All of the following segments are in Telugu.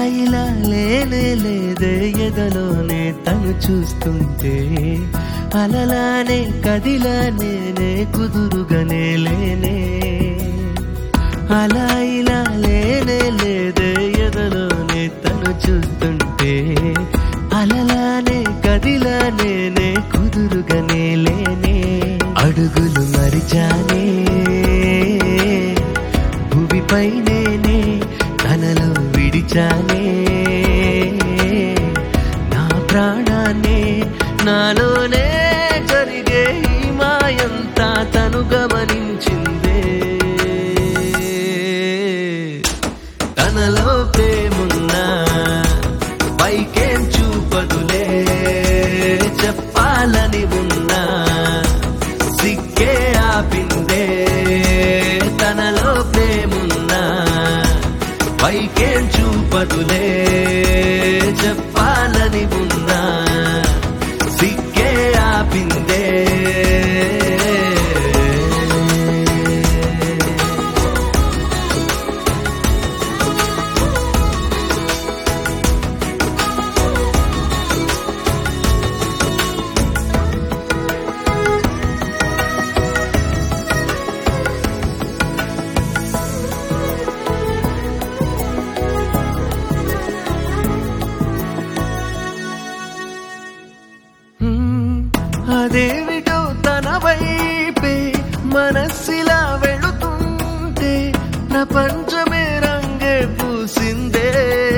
ఇలా లేనే లేదే ఎదలోనే తను చూస్తుంటే అలలానే కదిలానే కుదురుగానే లేనే అలా ఇలా లేనే లేదే ఎదలోనే తను చూస్తుంటే అలలానే కదిలానే కుదురుగానే లేనే అడుగులు మరిచానే భూమిపైనేనే తనలో విడిచానే నా ప్రాణాన్ని నాలోనే జరిగే ఈ మాయంతా తను గమనించిందే తనలో ప్రేమున్నా పైకేం చూపదులే చెప్పాలని ఉన్నా సిగ్గే ఆపిందే తనలో ప్రేమున్నా పైకేం చూపదులే చెప్పాలని ఉన్నా సిగ్గే ఆపిందే హ్మ్, అదేమిటో తన వైపే మనస్సిలా వెళుతుంటే ప్రపంచమే రంగే పూసిందే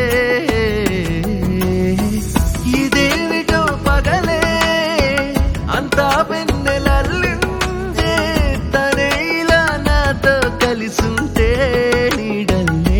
ఇదేమిటో పగలే అంతా వెన్నెలల్లిందే తనే ఇలా నాతో కలిసుంటే నీడల్లే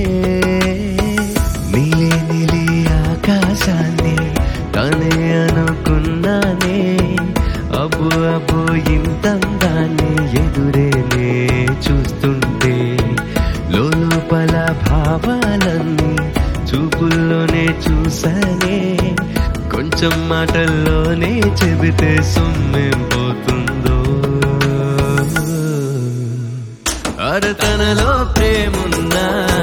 నీలి నీలి ఆకాశాన్ని తనే అనుకున్నానే అబ్బు అబ్బు ఇంతందాన్ని ఎదురేనే చూస్తుంటే లోపల భావాలన్నీ చూపుల్లోనే చూసానే కొంచెం మాటల్లోనే చెబితే సొమ్మేం పోతుందో అరతనలో ప్రేమున్నా